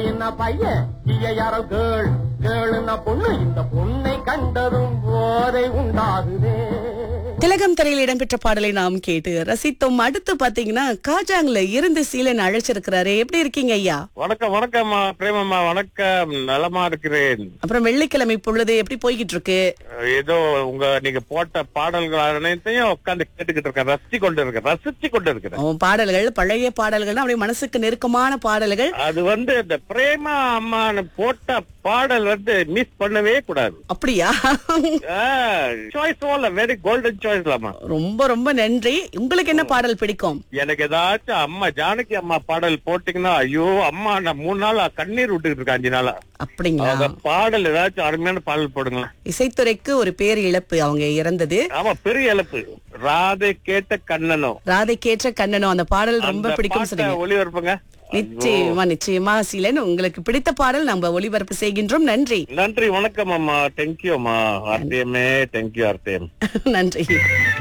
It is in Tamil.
பாயின்னா பையன் ஈய யாரோ கேள் கேளுன்னா பொண்ணு இந்த பொண்ணை கண்டதும் போதை உண்டாகுதே திலகம் திரையில் இடம்பெற்ற பாடலை நாம் கேட்டு ரசித்தோம் அடுத்து பாத்தீங்கன்னா காஜாங்ல இருந்து சீலன் அழைச்சிருக்கிறாரு எப்படி இருக்கீங்க ஐயா வணக்கம் வணக்கம்மா பிரேமம்மா வணக்கம் நலமா இருக்கிறேன் அப்புறம் வெள்ளிக்கிழமை பொழுது எப்படி போய்கிட்டு இருக்கு ஏதோ உங்க நீங்க போட்ட பாடல்கள் அனைத்தையும் உட்கார்ந்து கேட்டுக்கிட்டு இருக்கேன் ரசிச்சு கொண்டு இருக்கேன் ரசிச்சு கொண்டு இருக்கிறேன் அவன் பாடல்கள் பழைய பாடல்கள் அப்படியே மனசுக்கு நெருக்கமான பாடல்கள் அது வந்து இந்த பிரேமா அம்மா போட்ட பாடல் வந்து மிஸ் பண்ணவே கூடாது அப்படியா சாய்ஸ் வெரி கோல்டன் சாய்ஸ்லாமா ரொம்ப ரொம்ப நன்றி உங்களுக்கு என்ன பாடல் பிடிக்கும் எனக்கு ஏதாச்சும் அம்மா ஜானகி அம்மா பாடல் போட்டீங்கன்னா ஐயோ அம்மா நான் மூணு நாளா கண்ணீர் விட்டுக்கிட்டு இருக்கேன் அஞ்சு நாளா அப்படிங்களா அந்த பாடல் ஏதாச்சும் அருமையான பாடல் போடுங்களேன் இசைத்துறைக்கு ஒரு பேர் இழப்பு அவங்க இறந்தது ஆமா பெரிய இழப்பு ராதை கேட்ட கண்ணனோ ராதைக்கேற்ற கண்ணனும் அந்த பாடல் ரொம்ப அந்த பிடிக்கும் பாட்டை சொன்னீங்க ஒளிபரப்புங்க நிச்சயமா நிச்சயமா சீலன் உங்களுக்கு பிடித்த பாடல் நம்ம ஒளிபரப்பு செய்கின்றோம் நன்றி நன்றி வணக்கம் அம்மா தேங்க்யூ அம்மா ஆர்டிஎம்ஏ தேங்க்யூ ஆர்டிஎம் நன்றி